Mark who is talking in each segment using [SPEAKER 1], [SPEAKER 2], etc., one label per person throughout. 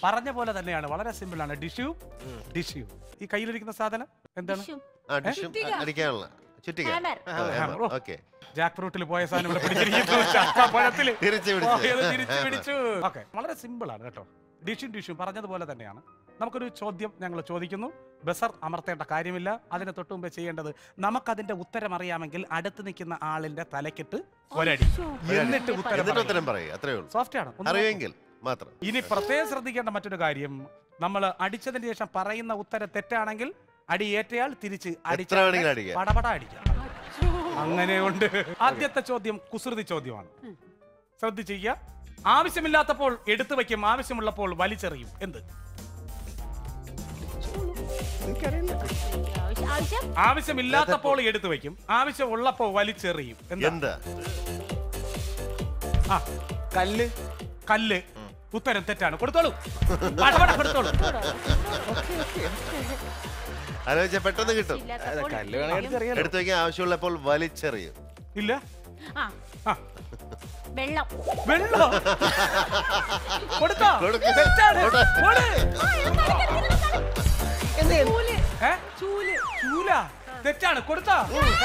[SPEAKER 1] പറഞ്ഞ പോലെ തന്നെയാണ് വളരെ സിമ്പിൾ ആണ് ഡിഷ്യൂ ഡിഷ്യൂ ഈ കയ്യിലിരിക്കുന്ന സാധനം എന്താണ്
[SPEAKER 2] ഡിഷും.
[SPEAKER 3] ആ ഡിഷും അടിക്കാനുള്ള ചുറ്റിക
[SPEAKER 2] Hammer.
[SPEAKER 1] hammer.
[SPEAKER 3] ഓക്കെ
[SPEAKER 1] ജാക്ക് ഫ്രൂട്ടിൽ പോയ സാധനം ഇവിടെ പിടിച്ചിരിക്കുന്നു ചക്കപ്പഴത്തില്
[SPEAKER 3] തിരിച്ച് പിടിച്ച്.
[SPEAKER 1] പോയത് തിരിച്ച് പിടിച്ചു ഓക്കെ വളരെ സിമ്പിൾ ആണ് കേട്ടോ ഡിഷും ഡിഷും പറഞ്ഞതുപോലെ തന്നെയാണ് നമുക്കൊരു ചോദ്യം ഞങ്ങൾ ചോദിക്കുന്നു ബസർ അമർത്തേണ്ട കാര്യമില്ല അതിന് തൊട്ട് മുമ്പേ ചെയ്യേണ്ടത് നമുക്കതിന്റെ ഉത്തരം അറിയാമെങ്കിൽ അടുത്ത് നിൽക്കുന്ന ആളിന്റെ തലക്കിട്ട് ഒരടി എന്നിട്ട് ഉത്തരം
[SPEAKER 3] എന്നിട്ട്
[SPEAKER 1] പറയണം.
[SPEAKER 3] ഉത്തരം പറയും അത്രേ ഉള്ളൂ
[SPEAKER 1] സോഫ്റ്റ് ആണ് ഒന്ന്
[SPEAKER 3] അറിയുമെങ്കിൽ മാത്രം
[SPEAKER 1] ഇനി പ്രത്യേകം ശ്രദ്ധിക്കേണ്ട മറ്റൊരു കാര്യം നമ്മൾ അടിച്ചതിന് ശേഷം പറയുന്ന ഉത്തരം തെറ്റാണെങ്കിൽ അടി ഏറ്റയാൾ തിരിച്ച്
[SPEAKER 3] എത്ര വേണമെങ്കിലും അടിക്കാം.
[SPEAKER 1] പടപട അടിക്കാം അങ്ങനെ ഉണ്ട് ആദ്യത്തെ ചോദ്യം കുസൃതി ചോദ്യമാണ് ശ്രദ്ധിച്ചിരിക്കുക ആവശ്യമില്ലാത്തപ്പോൾ എടുത്തു വയ്ക്കും ആവശ്യമുള്ളപ്പോൾ വലിച്ചെറിയും എന്ത്
[SPEAKER 2] ആവശ്യം- ആവശ്യം
[SPEAKER 1] ആവശ്യമില്ലാത്തപ്പോൾ എടുത്തു വയ്ക്കും ആവശ്യമുള്ളപ്പോൾ വലിച്ചെറിയും എന്താ
[SPEAKER 3] എന്താ
[SPEAKER 1] ആ
[SPEAKER 4] കല്ല്
[SPEAKER 1] കല്ല് ഉത്തരം തെറ്റാണ് കൊടുത്തോളൂ പടപട കൊടുത്തോളൂ
[SPEAKER 3] ആലോചിച്ച പെട്ടെന്ന് കിട്ടും
[SPEAKER 2] ഇല്ലാത്തപ്പോൾ
[SPEAKER 4] കല്ല് വേണമെങ്കിൽ എടുത്തറിയാലോ
[SPEAKER 3] എടുത്തു വയ്ക്കാൻ ആവശ്യമുള്ളപ്പോൾ വലിച്ചെറിയും
[SPEAKER 1] ഇല്ല
[SPEAKER 2] ആ
[SPEAKER 1] ആ
[SPEAKER 2] വെള്ളം
[SPEAKER 1] വെള്ളോ കൊടുത്തോ
[SPEAKER 3] കൊടുക്ക്.
[SPEAKER 1] തെറ്റാണ്.
[SPEAKER 3] കൊടു.
[SPEAKER 1] കൊട്.
[SPEAKER 2] ചൂല്
[SPEAKER 1] ഏ?
[SPEAKER 2] ചൂല്
[SPEAKER 1] ചൂല തെറ്റാണ് കൊടുത്തോ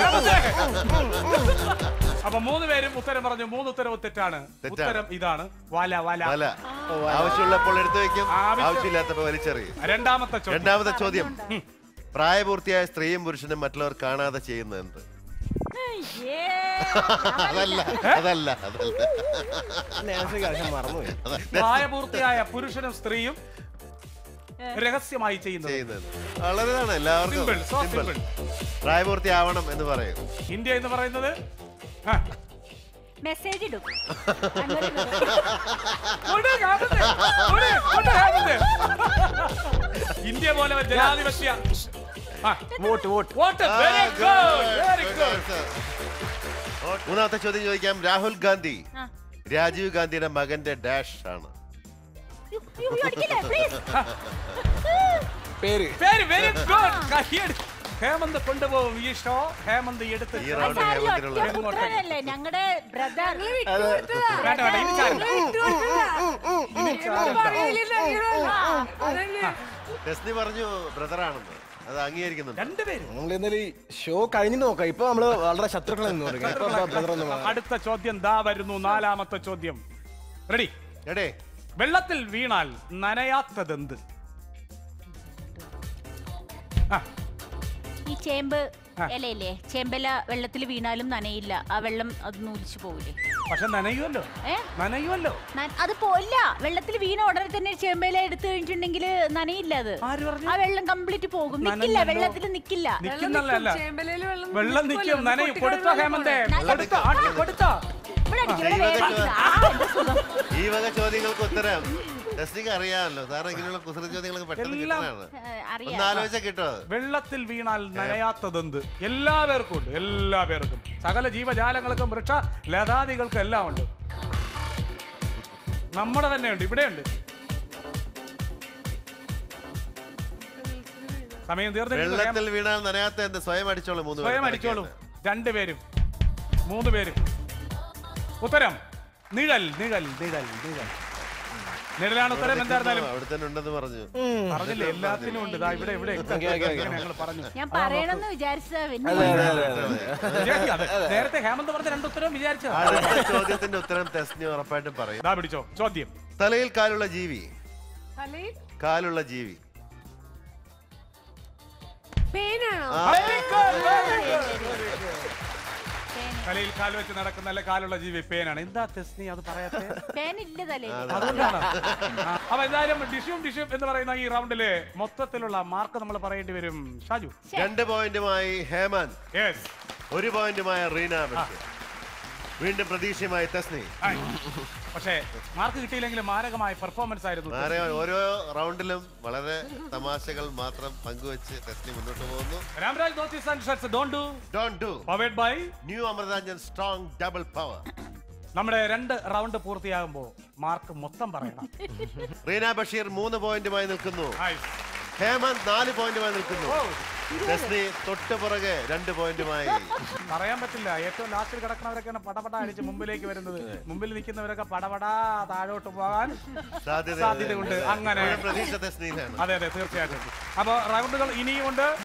[SPEAKER 1] അപ്പൊ മൂന്ന് പേരും ഉത്തരം പറഞ്ഞു മൂന്ന് ഉത്തരവ് തെറ്റാണ്
[SPEAKER 3] തെറ്റാണ്.
[SPEAKER 1] ഉത്തരം ഇതാണ് വല വല
[SPEAKER 3] വല ആവശ്യമുള്ളപ്പോൾ എടുത്തു വയ്ക്കും
[SPEAKER 1] ആവശ്യം-
[SPEAKER 3] ആവശ്യമില്ലാത്തപ്പോൾ വലിച്ചെറിയും
[SPEAKER 1] രണ്ടാമത്തെ ചോദ്യം
[SPEAKER 3] രണ്ടാമത്തെ ചോദ്യം പ്രായപൂർത്തിയായ സ്ത്രീയും പുരുഷനും മറ്റുള്ളവർ കാണാതെ ചെയ്യുന്നത് എന്ത്
[SPEAKER 2] അയ്യേ.
[SPEAKER 3] അതല്ല അതല്ല അതല്ല
[SPEAKER 4] നാൻസി കാശം മറന്നുപോയി
[SPEAKER 1] പ്രായപൂർത്തിയായ പുരുഷനും സ്ത്രീയും രഹസ്യമായി ചെയ്യുന്നത്
[SPEAKER 3] ചെയ്യുന്നത് വളരെതാണ് എല്ലാവർക്കും
[SPEAKER 1] Simple, so
[SPEAKER 3] simple.
[SPEAKER 1] simple.
[SPEAKER 3] പ്രായപൂർത്തിയാവണം എന്ന് പറയും
[SPEAKER 1] ഇന്ത്യ എന്ന് പറയുന്നത് ആ,
[SPEAKER 2] മെസ്സേജ് ഇടും അങ്ങനെ ഇടും.
[SPEAKER 1] കൊട്, കാണുന്നത്. കൊട്, കൊട്, കാണുന്നത്. ഇന്ത്യ പോലെ ഒരു ജനാധിപത്യ ആ,
[SPEAKER 4] വോട്ട് വോട്ട്
[SPEAKER 1] വോട്ട്
[SPEAKER 3] ആ,
[SPEAKER 1] very
[SPEAKER 3] good,
[SPEAKER 1] good very
[SPEAKER 3] good
[SPEAKER 1] good
[SPEAKER 3] answer. മൂന്നാമത്തെ ചോദ്യം ചോദിക്കാം രാഹുൽ ഗാന്ധി
[SPEAKER 2] ആ.
[SPEAKER 3] രാജീവ് ഗാന്ധിയുടെ മകന്റെ ഡാഷ് ആണ്
[SPEAKER 2] അയ്യോ, അയ്യോ, അയ്യോ, അടിക്കല്ലേ, please.
[SPEAKER 4] പേര്
[SPEAKER 1] വെരി വെരി ഗുഡ് കയ്യടി ഹേമന്ത് കൊണ്ടുപോകും ഈ ഷോ ഹേമന്ത് എടുത്ത്
[SPEAKER 3] ഈ
[SPEAKER 2] ആ
[SPEAKER 3] റൗണ്ട്
[SPEAKER 2] സാരി
[SPEAKER 3] ഹേമന്തിനുള്ള
[SPEAKER 2] ഒറ്റ പുത്രനല്ലേ ഞങ്ങളുടെ ബ്രദർ
[SPEAKER 1] വേണ്ട വേണ്ട ഇനി ചാരണ്ട. ഇനി ചാരണ്ട.
[SPEAKER 3] ടെസ്നി പറഞ്ഞു ബ്രദർ ആണെന്ന് അത് അംഗീകരിക്കുന്നുണ്ട്
[SPEAKER 1] രണ്ടുപേരും
[SPEAKER 4] നമ്മൾ ഇന്നലെ ഈ ഷോ കഴിഞ്ഞ് നോക്കാം ഇപ്പൊ നമ്മള് വളരെ ശത്രുക്കളെ നിന്ന് തുടങ്ങി ഇപ്പൊ ബ്രദർ ഒന്നും വേണ്ട.
[SPEAKER 1] അടുത്ത ചോദ്യം ദാ വരുന്നു നാലാമത്തെ ചോദ്യം റെഡി
[SPEAKER 3] എടേ
[SPEAKER 1] വെള്ളത്തിൽ വീണാൽ നനയാത്തതെന്ത് ആ
[SPEAKER 2] ഈ ചേമ്പ്
[SPEAKER 1] ആ.
[SPEAKER 2] ഇലയില്ലേ ചേമ്പല വെള്ളത്തിൽ വീണാലും നനയില്ല ആ വെള്ളം അത് നൂലിച്ചു പോവില്ലേ
[SPEAKER 1] പക്ഷെ നനയുമല്ലോ
[SPEAKER 2] ഏ
[SPEAKER 1] നനയുമല്ലോ
[SPEAKER 2] ന- അത് പോയില്ല വെള്ളത്തിൽ വീണ ഉടനെ തന്നെ ചേമ്പയില എടുത്തു കഴിഞ്ഞിട്ടുണ്ടെങ്കിൽ നനയില്ല അത്
[SPEAKER 1] ആര് പറഞ്ഞു
[SPEAKER 2] ആ വെള്ളം കംപ്ലീറ്റ് പോകും നിക്കില്ല
[SPEAKER 1] നനഞ്ഞല്ലോ.
[SPEAKER 2] വെള്ളത്തിൽ നിക്കില്ല
[SPEAKER 1] നിക്കുന്നല്ല
[SPEAKER 5] ചേമ്പലയില് വെള്ളം
[SPEAKER 1] വെള്ളം നിൽക്കും നനയും കൊടുത്തോ ഹേമന്തേ
[SPEAKER 2] നല്ല
[SPEAKER 1] കൊടുത്തോ ആട്ടി കൊടുത്തോ
[SPEAKER 2] ഇവിടെ അടിക്ക്, ഇവിടെ വേഗം. ആ, എന്ത് സുഖം.
[SPEAKER 3] ഈ വക ചോദ്യങ്ങൾക്ക് ഉത്തരം ടെസ്റ്റിക്ക് അറിയാമല്ലോ സാറ് ഇങ്ങനെയുള്ള കുസൃതി ചോദ്യങ്ങൾക്ക് പെട്ടെന്ന്
[SPEAKER 1] എല്ലാം-
[SPEAKER 3] കിട്ടുന്നതാണ്
[SPEAKER 2] ഏ,
[SPEAKER 3] ഒന്ന്
[SPEAKER 2] അറിയാം
[SPEAKER 3] ആലോചിച്ചാൽ കിട്ടുമോ അത്?
[SPEAKER 1] വെള്ളത്തിൽ വീണാൽ നനയാത്തതെന്ത് എല്ലാവർക്കും ഉണ്ട് എല്ലാ പേർക്കും സകല ജീവജാലങ്ങൾക്കും വൃക്ഷ ലതാദികൾക്കും എല്ലാം ഉണ്ട് നമ്മുടെ തന്നെ ഉണ്ട് ഇവിടെയുണ്ട് സമയം തീർന്നിരിക്കുന്നു
[SPEAKER 3] വെള്ളത്തിൽ വീണാൽ നനയാത്ത എന്ത് സ്വയം അടിച്ചോളൂ മൂന്ന്
[SPEAKER 1] സ്വയം
[SPEAKER 3] പേരും
[SPEAKER 1] അടിച്ചോളൂ
[SPEAKER 3] കറക്റ്റ്
[SPEAKER 1] രണ്ടുപേരും മൂന്ന് പേരും ഉത്തരം നിഴൽ നിഴൽ നിഴൽ നിഴൽ നിഴലാണ് ഉത്തരം എന്തായിരുന്നാലും
[SPEAKER 3] അവിടെ തന്നെ ഉണ്ടെന്ന് പറഞ്ഞു
[SPEAKER 1] പറഞ്ഞില്ലേ എല്ലാത്തിനും ഉണ്ട് ദാ ഇവിടെ ഇവിടെ
[SPEAKER 4] ഓക്കേ, ഓക്കേ, ഓക്കേ.
[SPEAKER 1] ഞങ്ങൾ പറഞ്ഞു
[SPEAKER 2] ഞാൻ പറയണമെന്ന് വിചാരിച്ചതാ പിന്നെ
[SPEAKER 4] അതെ അതെ അതെ അതെ
[SPEAKER 1] വിചാരിച്ചു, അതെ. നേരത്തെ ഹേമന്ത് പറഞ്ഞ രണ്ട് ഉത്തരം വിചാരിച്ചതാ
[SPEAKER 3] അടുത്ത ചോദ്യത്തിന്റെ ഉത്തരം ടെസ്റ്റിന് ഉറപ്പായിട്ടും പറയും
[SPEAKER 1] ദാ പിടിച്ചോ ചോദ്യം
[SPEAKER 3] തലയിൽ കാലുള്ള ജീവി
[SPEAKER 5] തലയിൽ
[SPEAKER 3] കാലുള്ള ജീവി
[SPEAKER 5] പേനാണോ
[SPEAKER 3] ആ,
[SPEAKER 1] തലയിൽ കാല് വെച്ച് നടക്കുന്ന നല്ല കാലുള്ള ജീവി പേനാണ് എന്താ തെസ്നി അത് പറയാത്തെ
[SPEAKER 2] പേനില്ല തലയിൽ
[SPEAKER 1] അതുകൊണ്ടാണ് ആ, അപ്പൊ എന്തായാലും ഡിഷും ഡിഷും എന്ന് പറയുന്ന ഈ റൗണ്ടില് മൊത്തത്തിലുള്ള മാർക്ക് നമ്മൾ പറയേണ്ടി വരും ഷാജു
[SPEAKER 3] രണ്ട് പോയിന്റുമായി ഹേമന്ത്
[SPEAKER 1] യെസ്
[SPEAKER 3] ഒരു പോയിന്റുമായ റീന ബഷീർ വീണ്ടും പ്രതീക്ഷയുമായി തസ്നി
[SPEAKER 1] പക്ഷേ മാർക്ക് കിട്ടിയില്ലെങ്കിൽ മാരകമായ പെർഫോമൻസ് ആയിരുന്നു
[SPEAKER 3] ആരെ ഓരോ റൗണ്ടിലും വളരെ തമാശകൾ മാത്രം പങ്കുവെച്ച് തസ്നി മുന്നോട്ട് പോകുന്നു
[SPEAKER 1] Ramraj dhotis and shirts don't do
[SPEAKER 3] don't do
[SPEAKER 1] powered by
[SPEAKER 3] new Amrutanjan strong double power
[SPEAKER 1] നമ്മുടെ രണ്ട് റൗണ്ട് പൂർത്തിയാകുമ്പോൾ മാർക്ക് മൊത്തം പറയണം
[SPEAKER 3] റീന ബഷീർ മൂന്ന് പോയിന്റുമായി നിൽക്കുന്നു
[SPEAKER 1] Nice.
[SPEAKER 3] ഹേമന്ത് നാല് പോയിന്റുമായി നിൽക്കുന്നു
[SPEAKER 1] ഓ
[SPEAKER 3] ടെസ്നി തൊട്ട് പുറകെ രണ്ട് പോയിന്റുമായി
[SPEAKER 1] പറയാൻ പറ്റില്ല ഏറ്റവും ലാസ്റ്റിൽ കിടക്കുന്നവരൊക്കെയാണ് പടപട അടിച്ച് മുമ്പിലേക്ക് വരുന്നത് മുമ്പിൽ നിൽക്കുന്നവരൊക്കെ പടപടാ താഴോട്ട് പോകാൻ
[SPEAKER 3] സാധ്യത
[SPEAKER 1] സാധ്യതയുണ്ട്. അങ്ങനെ.
[SPEAKER 3] ഇപ്പോഴും പ്രതീക്ഷ ടെസ്നിയിലാണ്
[SPEAKER 1] അതെ അതെ തീർച്ചയായിട്ടും അപ്പൊ റൗണ്ടുകൾ ഇനിയുമുണ്ട്